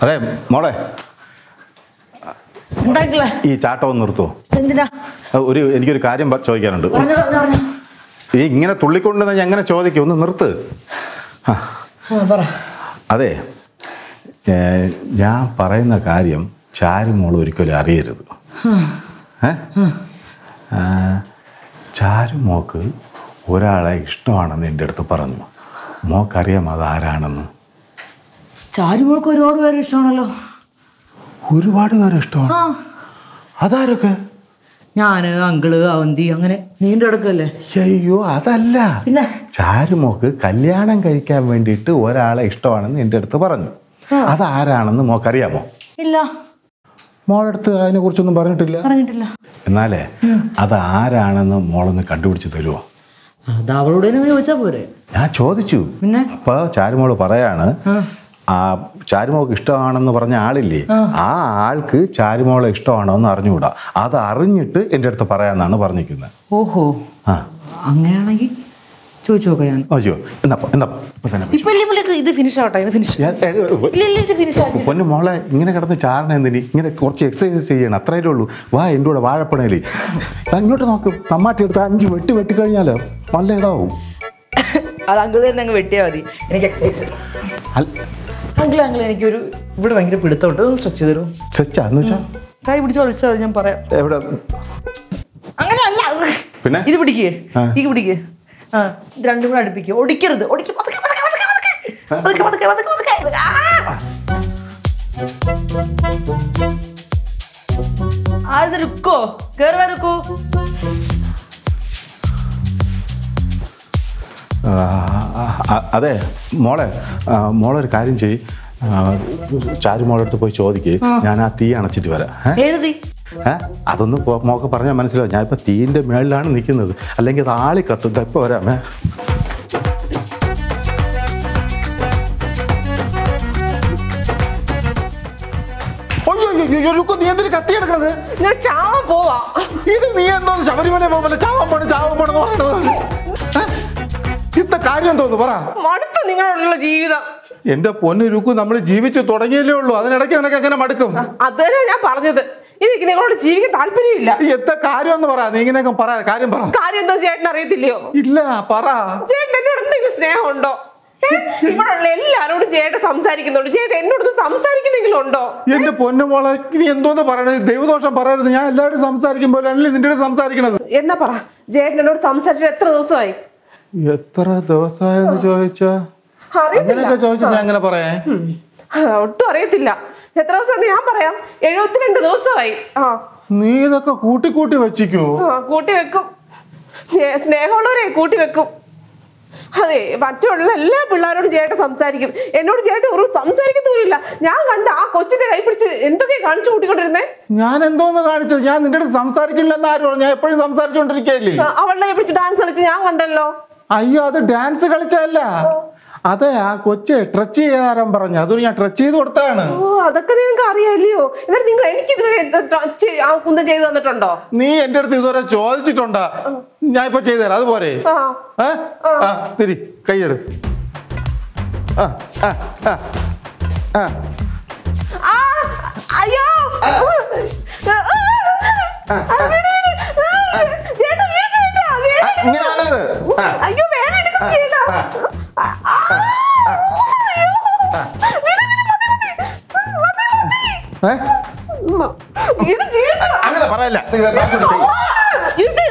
അതെ മോളെ ഉണ്ടാക്കില്ല ഈ ചാട്ടം ഒന്ന് നിർത്തുമോ എന്തിനാ ഒരു എനിക്കൊരു കാര്യം പ- ചോദിക്കാനുണ്ട് പറഞ്ഞു പറഞ്ഞു പറഞ്ഞു ഈ ഇങ്ങനെ തുള്ളിക്കൊണ്ട് ഞാൻ എങ്ങനെ ചോദിക്കും ഒന്ന് നിർത്ത് ആ ആ പറ അതെ ഏ, ഞാൻ പറയുന്ന കാര്യം ചാരുമോൾ ഒരിക്കലും അറിയരുത് ഏ ആ, ചാരുമോക്ക് ഒരാളെ ഇഷ്ടമാണെന്ന് എൻ്റെ അടുത്ത് പറഞ്ഞു മോക്കറിയാം അത് ആരാണെന്ന് ചാരുമോൾക്ക് ഒരുപാട് പേര് ഇഷ്ടമാണല്ലോ ഒരുപാട് പേരെ ഇഷ്ടമാണ് ആ അതാരൊക്കെ ഞാന് അങ്കിള് അവന്തി അങ്ങനെ നീണ്ടു കിടക്കല്ലേ അയ്യോ അതല്ല പിന്നെ ചാരുമോക്ക് കല്യാണം കഴിക്കാൻ വേണ്ടിയിട്ട് ഒരാളെ ഇഷ്ടമാണെന്ന് എൻ്റെ അടുത്ത് പറഞ്ഞു അതാരാണെന്ന് മോക്കറിയാമോ ഇല്ല മോളടുത്ത് അതിനെ കുറിച്ചൊന്നും പറഞ്ഞിട്ടില്ല പറഞ്ഞിട്ടില്ല എന്നാലേ അത് ആരാണെന്ന് മോളൊന്ന് കണ്ടുപിടിച്ച് തരുമോ അത് അവളോട് തന്നെ ചോദിച്ചാ പോരെ ഞാൻ ചോദിച്ചു പിന്നെ അപ്പൊ ചാരുമോള് പറയാണ് ആ ചാരുമോൾക്ക് ഇഷ്ടമാണെന്ന് പറഞ്ഞ ആളില്ലേ ആ ആൾക്ക് ചാരുമോളെ ഇഷ്ടമാണോ എന്ന് അറിഞ്ഞുകൂടാ അത് അറിഞ്ഞിട്ട് എൻ്റെ അടുത്ത് പറയാന്നാണ് പറഞ്ഞിരിക്കുന്നത് ഓഹോ ആ അങ്ങനെയാണെങ്കിൽ ചോദിച്ചു നോക്കാം ഞാൻ അയ്യോ എന്നാ പോ, എന്നാ പോ. ഇപ്പൊ തന്നെ പോ. ഇപ്പൊ ഇല്ല, ഇപ്പൊ ഇല്ല, ഇത് ഫിനിഷ് ആവട്ടെ ഇത് ഫിനിഷ് ഞാൻ- ഏ, ഏ, ഇല്ല ഇല്ല ഇത് ഫിനിഷ് ആക്കി പൊന്നു മോളെ ഇങ്ങനെ കിടന്ന് ചാരണ എന്തിന് ഇങ്ങനെ കുറച്ച് എക്സസൈസ് ചെയ്യണം അത്രയേ ഉള്ളൂ വാ എൻ്റെ കൂടെ വാഴപ്പണയില് ഞാൻ ഇങ്ങോട്ട് നോക്കും തമ്മാട്ടി എടുത്ത് അഞ്ച് വെട്ടി വെട്ടി കഴിഞ്ഞാലോ നല്ല ഇതാവും അത് അങ്കിൾ തന്നെ അങ്ങ് വെട്ടിയാൽ മതി എനിക്ക് എക്സസൈസ് അൽ- അങ്കിൾ അങ്കിൾ എനിക്കൊരു ഇവിടെ ഭയങ്കര പിടുത്തമുണ്ട് ഒന്ന് സ്ട്രെച്ച് തരും സ്ട്രെച്ചാ എന്ന് വെച്ചാ കൈ പിടിച്ച് വലിച്ചാൽ ഞാൻ പറയാം എവിടെ അങ്ങനെ അല്ല പിന്നെ? ഇത് പിടിക്കേ ആ. ഇത് പിടിക്കേ ആ ഇത് രണ്ടും കൂടെ അടുപ്പിക്കുക ഒടിക്കരുത് ഒടിക്ക് പതുക്കെ പതുക്കെ പതുക്കെ പതുക്കെ പതുക്കെ പതുക്കെ പതുക്കെ പതുക്കെ ആ! ആരുടെ ലുക്കോ കേറി വരക്കൂ ആ, ആ, ആ, അതെ മോളെ ആ, മോളൊരു കാര്യം ചെയ്യ് ആ, ചാരുമോളെ അടുത്ത് പോയി ചോദിക്ക് ഞാൻ ആ തീ അണച്ചിട്ട് വരാം ഏ? എഴുതി ഏ അതൊന്ന് പോ- മോക്ക് പറഞ്ഞാൽ മനസ്സിലാവും ഞാൻ ഇപ്പം തീൻ്റെ മേളിലാണ് നിൽക്കുന്നത് അല്ലെങ്കിൽ അത് ആളി കത്തും ദാ ഇപ്പൊ വരാമേ അയ്യോ, അയ്യോ, അയ്യോ, ലുക്കു, നീ എന്തിന് കത്തിയെടുക്കണത് ഞാൻ ചാവാൻ പോവാ ഇത് നീ എന്തോ ശബരിമല പോകുമ്പോൾ ചാവാൻ പോണ ചാവാൻ പോണെന്ന് പറയണത് ഏ? ഇത്ത കാര്യം തോന്നുന്നു പറ മടുത്തു നിങ്ങളോടുള്ള ജീവിതം എന്റെ പൊന്നു രുക്കു നമ്മൾ ജീവിച്ചു തുടങ്ങിയല്ലേ ഉള്ളൂ അതിനിടയ്ക്ക് നിനക്ക് എങ്ങനെ മടുക്കും അത് തന്നെ ഞാൻ പറഞ്ഞത് എനിക്ക് നിങ്ങളോട് ജീവിക്കാൻ താല്പര്യമില്ല എത്ത കാര്യം എന്ന് പറ നീ ഇങ്ങനെയൊക്കെ പറ കാര്യം പറ കാര്യം എന്തോ ചേട്ടൻ അറിയത്തില്ലയോ ഇല്ല പറ ചേട്ടൻ എന്നോട് എന്തെങ്കിലും സ്നേഹമുണ്ടോ ഏ? ഇവിടെയുള്ള എല്ലാരോടും ചേട്ടൻ സംസാരിക്കുന്നുണ്ട് ചേട്ടൻ എന്നോട് സംസാരിക്കുന്നെങ്കിലും ഉണ്ടോ എന്റെ പൊന്നു മോളെ നീ എന്തോന്ന് പറയണത് ദൈവദോഷം പറയരുത് ഞാൻ എല്ലാവരും സംസാരിക്കുമ്പോഴല്ലേ നിന്റെ അടുത്ത് സംസാരിക്കണത് എന്നാ പറ ചേട്ടൻ എന്നോട് സംസാരിച്ചിട്ട് എത്ര ദിവസമായി എത്ര ദിവസമായെന്ന് ചോദിച്ചാ അറിയത്തില്ല അങ്ങനെയൊക്കെ ചോദിച്ചാ ഞാൻ അങ്ങനെ പറയാ ആ, ഒട്ടും അറിയത്തില്ല എത്ര ദിവസം ഞാൻ പറയാം എഴുപത്തിരണ്ട് ദിവസമായി ആ നീ ഇതൊക്കെ കൂട്ടി കൂട്ടി വെച്ചിക്കോ ആ, കൂട്ടി വെക്കും ചേ- സ്നേഹമുള്ളവരെ കൂട്ടി വെക്കും അതെ മറ്റുള്ള എല്ലാ പിള്ളേരോടും ചേട്ടൻ സംസാരിക്കും എന്നോട് ചേട്ടൻ ഒരു സംസാരിക്കത്തുമില്ല ഞാൻ കണ്ട ആ കൊച്ചിന്റെ കൈ പിടിച്ച് എന്തൊക്കെ കാണിച്ചു കൂട്ടിക്കൊണ്ടിരുന്നേ ഞാൻ എന്തോന്ന് കാണിച്ചത് ഞാൻ നിന്റെ അടുത്ത് സംസാരിക്കില്ലെന്ന് ആരും പറഞ്ഞു ഞാൻ എപ്പോഴും സംസാരിച്ചുകൊണ്ടിരിക്കുകയല്ലേ ആ, അവളുടെ കൈ പിടിച്ച് ഡാൻസ് കളിച്ച് ഞാൻ കണ്ടല്ലോ അയ്യോ അത് ഡാൻസ് കളിച്ചല്ല അതെ ആ കൊച്ച് ട്രച്ച് ചെയ്യാൻ പറഞ്ഞു അതൊരു ഞാൻ ട്രച്ച് ചെയ്ത് കൊടുത്താണ് ഓ അതൊക്കെ നിങ്ങൾക്ക് അറിയാല്ലയോ എന്നിട്ട് നിങ്ങൾ എനിക്ക് ഇതിന് ആ കുന്തം ചെയ്തു തന്നിട്ടുണ്ടോ നീ എന്റെ അടുത്ത് ഇതുവരെ ചോദിച്ചിട്ടുണ്ടാ ഞാൻ ഇപ്പൊ ചെയ്തുതരാം അതുപോലെ ആ ഏ? ആ തിരി കൈയെടു ആ ആ ആ ആ ആ, അയ്യോ ചേട്ടാ വീട് ചേട്ടാ വേഗം എടുക്ക്. ഇങ്ങനെയാണിത് ആ അയ്യോ വേറെ എടുക്കും ചേട്ടാ ആ, ആ, അയ്യോ. വിട്, വിട്, മതി, മതി. മതി, ഏ? മതി. വിട് ചേട്ടാ അങ്ങനെ പറയല്ല നീ ഇത് കാണിച്ചിട്ട് ചെയ്യ്. ആ, ഇത്